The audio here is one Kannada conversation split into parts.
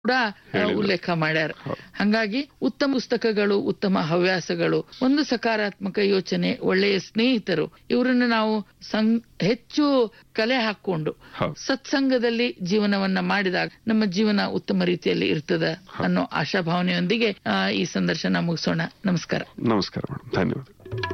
ಕೂಡ ಆ, ಉಲ್ಲೇಖ ಮಾಡ್ಯಾರ ಹಂಗಾಗಿ ಉತ್ತಮ ಪುಸ್ತಕಗಳು ಉತ್ತಮ ಹವ್ಯಾಸಗಳು ಒಂದು ಸಕಾರಾತ್ಮಕ ಯೋಚನೆ ಒಳ್ಳೆಯ ಸ್ನೇಹಿತರು ಇವರನ್ನು ನಾವು ಸಂ- ಹೆಚ್ಚು ಕಲೆ ಹಾಕೊಂಡು ಹೌದು. ಸತ್ಸಂಗದಲ್ಲಿ ಜೀವನವನ್ನ ಮಾಡಿದಾಗ ನಮ್ಮ ಜೀವನ ಉತ್ತಮ ರೀತಿಯಲ್ಲಿ ಇರ್ತದ ಅನ್ನೋ ಆಶಾಭಾವನೆಯೊಂದಿಗೆ ಆ, ಈ ಸಂದರ್ಶನ ಮುಗಿಸೋಣ ನಮಸ್ಕಾರ ನಮಸ್ಕಾರ ಮೇಡಮ್ ಧನ್ಯವಾದ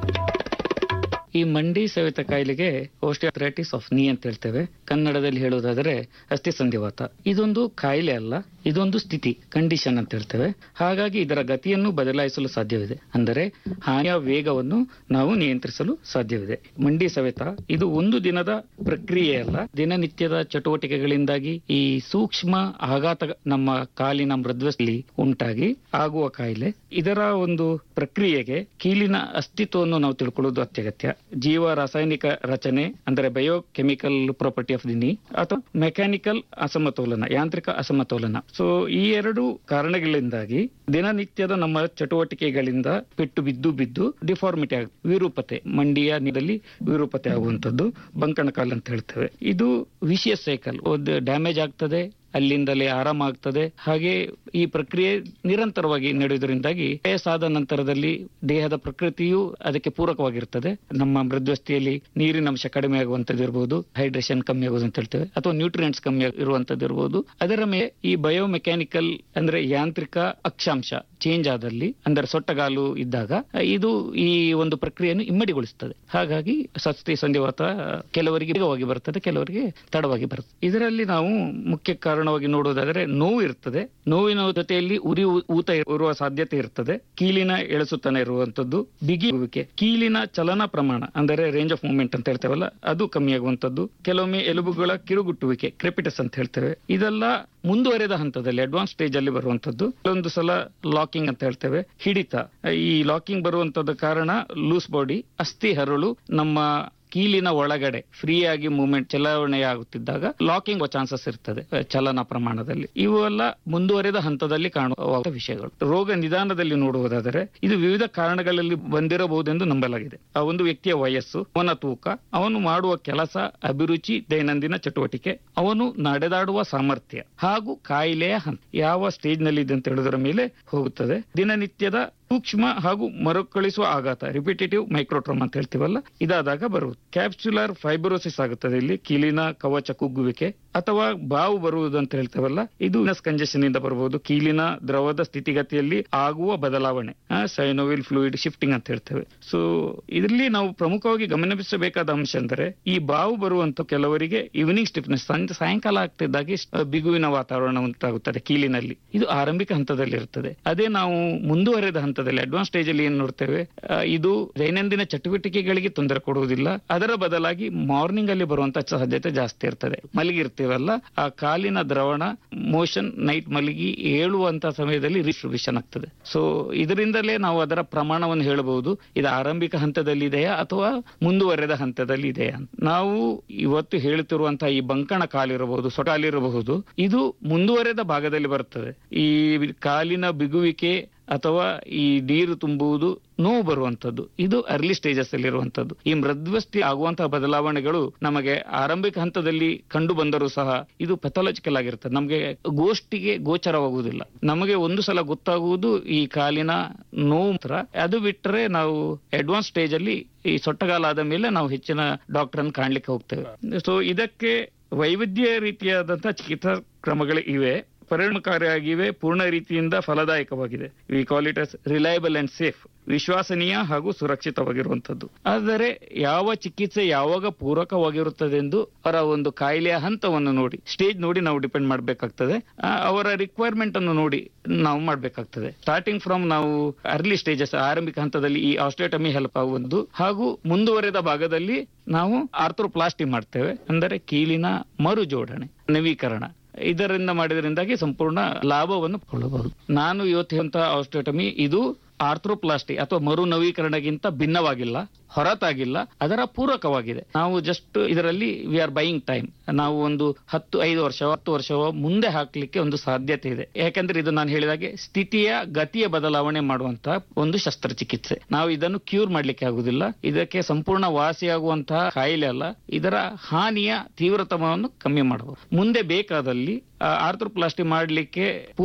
ಈ ಮಂಡಿ ಸವೆತ ಕಾಯಿಲೆಗೆ ಓಸ್ಟಿಯಾಥ್ರೈಟಿಸ್ ಆಫ್ ನೀ ಅಂತ ಹೇಳ್ತೇವೆ ಕನ್ನಡದಲ್ಲಿ ಹೇಳುವುದಾದರೆ ಅಸ್ಥಿ ಸಂಧಿವಾತ ಇದೊಂದು ಕಾಯಿಲೆ ಅಲ್ಲ ಇದೊಂದು ಸ್ಥಿತಿ ಕಂಡೀಷನ್ ಅಂತ ಹೇಳ್ತೇವೆ ಹಾಗಾಗಿ ಇದರ ಗತಿಯನ್ನು ಬದಲಾಯಿಸಲು ಸಾಧ್ಯವಿದೆ ಅಂದರೆ ಹಾನಿಯ ವೇಗವನ್ನು ನಾವು ನಿಯಂತ್ರಿಸಲು ಸಾಧ್ಯವಿದೆ ಮಂಡಿ ಸವೆತ ಇದು ಒಂದು ದಿನದ ಪ್ರಕ್ರಿಯೆ ಅಲ್ಲ ದಿನನಿತ್ಯದ ಚಟುವಟಿಕೆಗಳಿಂದಾಗಿ ಈ ಸೂಕ್ಷ್ಮ ಆಘಾತ ನಮ್ಮ ಕಾಲಿನ ಮೃದ್ವಸ್ಥಿಲಿ ಉಂಟಾಗಿ ಆಗುವ ಕಾಯಿಲೆ ಇದರ ಒಂದು ಪ್ರಕ್ರಿಯೆಗೆ ಕೀಲಿನ ಅಸ್ತಿತ್ವವನ್ನು ನಾವು ತಿಳ್ಕೊಳ್ಳೋದು ಅತ್ಯಗತ್ಯ ಜೀವ ರಾಸಾಯನಿಕ ರಚನೆ ಅಂದರೆ ಬಯೋಕೆಮಿಕಲ್ ಪ್ರಾಪರ್ಟಿ ಆಫ್ ದಿ ನೀ ಅಥವಾ ಮೆಕ್ಯಾನಿಕಲ್ ಅಸಮತೋಲನ ಯಾಂತ್ರಿಕ ಅಸಮತೋಲನ ಸೊ ಈ ಎರಡು ಕಾರಣಗಳಿಂದಾಗಿ ದಿನನಿತ್ಯದ ನಮ್ಮ ಚಟುವಟಿಕೆಗಳಿಂದ ಪೆಟ್ಟು ಬಿದ್ದು ಬಿದ್ದು ಡಿಫಾರ್ಮಿಟಿ ಆಗ ವಿರೂಪತೆ ಮಂಡಿಯ ನೀರಲ್ಲಿ ವಿರೂಪತೆ ಆಗುವಂತದ್ದು ಬಂಕಣಕಾಲ್ ಅಂತ ಹೇಳ್ತೇವೆ ಇದು ವಿಷಿಯಸ್ ಸೈಕಲ್ ಒಂದು ಡ್ಯಾಮೇಜ್ ಆಗ್ತದೆ ಅಲ್ಲಿಂದಲೇ ಆರಾಮ ಆಗ್ತದೆ ಹಾಗೆ ಈ ಪ್ರಕ್ರಿಯೆ ನಿರಂತರವಾಗಿ ನಡೆಯುವುದರಿಂದಾಗಿ ವಯಸ್ಸಾದ ನಂತರದಲ್ಲಿ ದೇಹದ ಪ್ರಕೃತಿಯು ಅದಕ್ಕೆ ಪೂರಕವಾಗಿರ್ತದೆ ನಮ್ಮ ಮೃದ್ವಸ್ಥಿಯಲ್ಲಿ ನೀರಿನ ಅಂಶ ಕಡಿಮೆ ಆಗುವಂತದ್ದು ಇರಬಹುದು ಹೈಡ್ರೇಷನ್ ಕಮ್ಮಿ ಆಗುವುದು ಅಂತ ಹೇಳ್ತೇವೆ ಅಥವಾ ನ್ಯೂಟ್ರಿಯೆಂಟ್ಸ್ ಕಮ್ಮಿ ಇರುವಂತದ್ದು ಇರಬಹುದು ಅದರ ಮೇಲೆ ಈ ಬಯೋಮೆಕ್ಯಾನಿಕಲ್ ಅಂದ್ರೆ ಯಾಂತ್ರಿಕ ಅಕ್ಷಾಂಶ ಚೇಂಜ್ ಆದಲ್ಲಿ ಅಂದರೆ ಸೊಟ್ಟಗಾಲು ಇದ್ದಾಗ ಇದು ಈ ಒಂದು ಪ್ರಕ್ರಿಯೆಯನ್ನು ಇಮ್ಮಡಿಗೊಳಿಸುತ್ತದೆ ಹಾಗಾಗಿ ಸಸ್ತಿ ಸಂಧಿವಾತ ಕೆಲವರಿಗೆ ವೇಗವಾಗಿ ಬರ್ತದೆ ಕೆಲವರಿಗೆ ತಡವಾಗಿ ಬರ್ತದೆ ಇದರಲ್ಲಿ ನಾವು ಮುಖ್ಯ ಕಾರಣವಾಗಿ ನೋಡುವುದಾದರೆ ನೋವು ಇರ್ತದೆ ನೋವಿನ ಜೊತೆಯಲ್ಲಿ ಉರಿ ಊ- ಊತ ಇರುವ ಸಾಧ್ಯತೆ ಇರ್ತದೆ ಕೀಲಿನ ಎಳಸುತನ ಇರುವಂತದ್ದು ಬಿಗಿಯುವಿಕೆ ಕೀಲಿನ ಚಲನ ಪ್ರಮಾಣ ಅಂದರೆ ರೇಂಜ್ ಆಫ್ ಮೂವ್ಮೆಂಟ್ ಅಂತ ಹೇಳ್ತೇವಲ್ಲ ಅದು ಕಮ್ಮಿ ಆಗುವಂತದ್ದು ಕೆಲವೊಮ್ಮೆ ಎಲುಬುಗಳ ಕಿರುಗುಟ್ಟುವಿಕೆ ಕ್ರೆಪಿಟಸ್ ಅಂತ ಹೇಳ್ತೇವೆ ಇದೆಲ್ಲ ಮುಂದುವರೆದ ಹಂತದಲ್ಲಿ ಅಡ್ವಾನ್ಸ್ ಸ್ಟೇಜ್ ಅಲ್ಲಿ ಬರುವಂತದ್ದು ಕೆಲವೊಂದು ಸಲ ಲಾಕಿಂಗ್ ಅಂತ ಹೇಳ್ತೇವೆ ಹಿಡಿತ ಈ ಲಾಕಿಂಗ್ ಬರುವಂತದ ಕಾರಣ ಲೂಸ್ ಬಾಡಿ ಅಸ್ಥಿ ಹರಳು ನಮ್ಮ ಕೀಲಿನ ಒಳಗಡೆ ಫ್ರೀ ಆಗಿ ಮೂವ್ಮೆಂಟ್ ಚಲಾವಣೆ ಆಗುತ್ತಿದ್ದಾಗ ಲಾಕಿಂಗ್ ಚಾನ್ಸಸ್ ಇರ್ತದೆ ಅಹ್, ಚಲನ ಪ್ರಮಾಣದಲ್ಲಿ ಇವೆಲ್ಲ ಮುಂದುವರೆದ ಹಂತದಲ್ಲಿ ಕಾಣುವ ವಿಷಯಗಳು ರೋಗ ನಿಧಾನದಲ್ಲಿ ನೋಡುವುದಾದರೆ ಇದು ವಿವಿಧ ಕಾರಣಗಳಲ್ಲಿ ಬಂದಿರಬಹುದೆಂದು ನಂಬಲಾಗಿದೆ ಆ ಒಂದು ವ್ಯಕ್ತಿಯ ವಯಸ್ಸು ಅವನ ತೂಕ ಅವನು ಮಾಡುವ ಕೆಲಸ ಅಭಿರುಚಿ ದೈನಂದಿನ ಚಟುವಟಿಕೆ ಅವನು ನಡೆದಾಡುವ ಸಾಮರ್ಥ್ಯ ಹಾಗೂ ಕಾಯಿಲೆಯ ಹಂತ ಯಾವ ಸ್ಟೇಜ್ ನಲ್ಲಿ ಇದೆ ಅಂತ ಹೇಳುವುದರ ಮೇಲೆ ಹೋಗುತ್ತದೆ ದಿನನಿತ್ಯದ ಸೂಕ್ಷ್ಮ ಹಾಗೂ ಮರುಕಳಿಸುವ ಆಘಾತ ರಿಪಿಟೇಟಿವ್ ಮೈಕ್ರೋಟ್ರೋಮ್ ಅಂತ ಹೇಳ್ತೀವಲ್ಲ ಇದಾದಾಗ ಬರುವುದು ಕ್ಯಾಪ್ಸುಲರ್ ಫೈಬ್ರೋಸಿಸ್ ಆಗುತ್ತದೆ ಇಲ್ಲಿ ಕೀಲಿನ ಕವಚ ಕುಗ್ಗುವಿಕೆ ಅಥವಾ ಬಾವು ಬರುವುದು ಅಂತ ಹೇಳ್ತೇವಲ್ಲ ಇದು ಕಂಜೆಷನ್ ಇಂದ ಬರಬಹುದು ಕೀಲಿನ ದ್ರವದ ಸ್ಥಿತಿಗತಿಯಲ್ಲಿ ಆಗುವ ಬದಲಾವಣೆ ಸೈನೋವಿಲ್ ಫ್ಲೂಯಿಡ್ ಶಿಫ್ಟಿಂಗ್ ಅಂತ ಹೇಳ್ತೇವೆ ಸೊ ಇದರಲ್ಲಿ ನಾವು ಪ್ರಮುಖವಾಗಿ ಗಮನಿಸಬೇಕಾದ ಅಂಶ ಅಂದ್ರೆ ಈ ಬಾವು ಬರುವಂತ ಕೆಲವರಿಗೆ ಈವ್ನಿಂಗ್ ಸ್ಟಿಫ್ನೆಸ್ ಸಾಯಂಕಾಲ ಆಗ್ತಿದ್ದಾಗೆ ಅಹ್, ಬಿಗುವಿನ ವಾತಾವರಣ ಉಂಟಾಗುತ್ತದೆ ಕೀಲಿನಲ್ಲಿ ಇದು ಆರಂಭಿಕ ಹಂತದಲ್ಲಿ ಇರ್ತದೆ ಅದೇ ನಾವು ಮುಂದುವರೆದ ಹಂತದಲ್ಲಿ ಅಡ್ವಾನ್ಸ್ ಸ್ಟೇಜ್ ಅಲ್ಲಿ ಏನ್ ನೋಡ್ತೇವೆ ಅಹ್, ಇದು ದೈನಂದಿನ ಚಟುವಟಿಕೆಗಳಿಗೆ ತೊಂದರೆ ಕೊಡುವುದಿಲ್ಲ ಅದರ ಬದಲಾಗಿ ಮಾರ್ನಿಂಗ್ ಅಲ್ಲಿ ಬರುವಂತ ಸಾಧ್ಯತೆ ಜಾಸ್ತಿ ಇರ್ತದೆ ಮಲಗಿರ್ತೀವಲ್ಲ ಆ ಕಾಲಿನ ದ್ರವಣ ಮೋಷನ್ ನೈಟ್ ಮಲಗಿ ಏಳುವಂತ ಸಮಯದಲ್ಲಿ ಡಿಸ್ಟ್ರಿಬ್ಯೂಷನ್ ಆಗ್ತದೆ ಸೊ ಇದರಿಂದಲೇ ನಾವು ಅದರ ಪ್ರಮಾಣವನ್ನು ಹೇಳಬಹುದು ಇದು ಆರಂಭಿಕ ಹಂತದಲ್ಲಿ ಇದೆಯಾ ಅಥವಾ ಮುಂದುವರೆದ ಹಂತದಲ್ಲಿ ಇದೆಯಾ ಅಂತ. ನಾವು ಇವತ್ತು ಹೇಳುತ್ತಿರುವಂತಹ ಈ ಬಂಕಣ ಕಾಲಿರಬಹುದು ಸೊಟಾಲಿರಬಹುದು ಇದು ಮುಂದುವರೆದ ಭಾಗದಲ್ಲಿ ಬರುತ್ತದೆ ಈ ಕಾಲಿನ ಬಿಗುವಿಕೆ ಅಥವಾ ಈ ನೀರು ತುಂಬುವುದು ನೋವು ಬರುವಂತದ್ದು ಇದು ಅರ್ಲಿ ಸ್ಟೇಜಸ್ ಅಲ್ಲಿ ಇರುವಂತದ್ದು ಈ ಮೃದ್ವಸ್ಥಿ ಆಗುವಂತಹ ಬದಲಾವಣೆಗಳು ನಮಗೆ ಆರಂಭಿಕ ಹಂತದಲ್ಲಿ ಕಂಡು ಬಂದರೂ ಸಹ ಇದು ಪೆಥಾಲಜಿಕಲ್ ಆಗಿರ್ತದೆ ನಮಗೆ ಗೋಷ್ಠಿಗೆ ಗೋಚರವಾಗುವುದಿಲ್ಲ ನಮಗೆ ಒಂದು ಸಲ ಗೊತ್ತಾಗುವುದು ಈ ಕಾಲಿನ ನೋವು ಮಾತ್ರ ಅದು ಬಿಟ್ಟರೆ ನಾವು ಅಡ್ವಾನ್ಸ್ ಸ್ಟೇಜ್ ಅಲ್ಲಿ ಈ ಸೊಟ್ಟಗಾಲ ಆದ ಮೇಲೆ ನಾವು ಹೆಚ್ಚಿನ ಡಾಕ್ಟರ್ ಅನ್ನು ಕಾಣ್ಲಿಕ್ಕೆ ಹೋಗ್ತೇವೆ ಸೊ ಇದಕ್ಕೆ ವೈವಿಧ್ಯ ರೀತಿಯಾದಂತಹ ಚಿಕಿತ್ಸಾ ಕ್ರಮಗಳು ಇವೆ ಪರಿಣಾಮಕಾರಿಯಾಗಿವೆ ಪೂರ್ಣ ರೀತಿಯಿಂದ ಫಲದಾಯಕವಾಗಿದೆ we call it as reliable and safe ವಿಶ್ವಾಸನೀಯ ಹಾಗೂ ಸುರಕ್ಷಿತವಾಗಿರುವಂತದ್ದು ಆದರೆ ಯಾವ ಚಿಕಿತ್ಸೆ ಯಾವಾಗ ಪೂರಕವಾಗಿರುತ್ತದೆ ಎಂದು ಅವರ ಒಂದು ಕಾಯಿಲೆಯ ಹಂತವನ್ನು ನೋಡಿ ಸ್ಟೇಜ್ ನೋಡಿ ನಾವು ಡಿಪೆಂಡ್ ಮಾಡಬೇಕಾಗ್ತದೆ ಅವರ ರಿಕ್ವೈರ್ಮೆಂಟ್ ಅನ್ನು ನೋಡಿ ನಾವು ಮಾಡಬೇಕಾಗ್ತದೆ ಸ್ಟಾರ್ಟಿಂಗ್ ಫ್ರಮ್ ನಾವು ಅರ್ಲಿ ಸ್ಟೇಜಸ್ ಆರಂಭಿಕ ಹಂತದಲ್ಲಿ ಈ ಆಸ್ಟ್ರೇಟಮಿ ಹೆಲ್ಪ್ ಆಗುವುದು ಹಾಗೂ ಮುಂದುವರೆದ ಭಾಗದಲ್ಲಿ ನಾವು ಆರ್ಥ್ರೋಪ್ಲಾಸ್ಟಿ ಮಾಡ್ತೇವೆ ಅಂದರೆ ಕೀಲಿನ ಮರು ಜೋಡಣೆ ನವೀಕರಣ ಇದರಿಂದ ಮಾಡಿದ್ರಿಂದಾಗಿ ಸಂಪೂರ್ಣ ಲಾಭವನ್ನು ಕೊಳ್ಳಬಹುದು ನಾನು ಇವತ್ತು ಆಸ್ಟ್ರೇಟಮಿ ಇದು ಆರ್ಥ್ರೋಪ್ಲಾಸ್ಟಿ ಅಥವಾ ಮರು ನವೀಕರಣಗಿಂತ ಭಿನ್ನವಾಗಿಲ್ಲ ಹೊರತಾಗಿಲ್ಲ ಅದರ ಪೂರಕವಾಗಿದೆ ನಾವು ಜಸ್ಟ್ ಇದರಲ್ಲಿ ವಿ ಆರ್ ಬೈಯಿಂಗ್ ಟೈಮ್ ನಾವು ಒಂದು ಹತ್ತು ಐದು ವರ್ಷ ಹತ್ತು ವರ್ಷ ಮುಂದೆ ಹಾಕ್ಲಿಕ್ಕೆ ಒಂದು ಸಾಧ್ಯತೆ ಇದೆ ಯಾಕಂದ್ರೆ ಇದು ನಾನು ಹೇಳಿದಾಗೆ ಸ್ಥಿತಿಯ ಗತಿಯ ಬದಲಾವಣೆ ಮಾಡುವಂತಹ ಒಂದು ಶಸ್ತ್ರಚಿಕಿತ್ಸೆ ನಾವು ಇದನ್ನು ಕ್ಯೂರ್ ಮಾಡ್ಲಿಕ್ಕೆ ಆಗುದಿಲ್ಲ ಇದಕ್ಕೆ ಸಂಪೂರ್ಣ ವಾಸಿಯಾಗುವಂತಹ ಕಾಯಿಲೆ ಅಲ್ಲ ಇದರ ಹಾನಿಯ ತೀವ್ರತಮವನ್ನು ಕಮ್ಮಿ ಮಾಡಬಹುದು ಮುಂದೆ ಬೇಕಾದಲ್ಲಿ ಆರ್ಥ್ರೋಪ್ಲಾಸ್ಟಿ ಮಾಡಲಿಕ್ಕೆ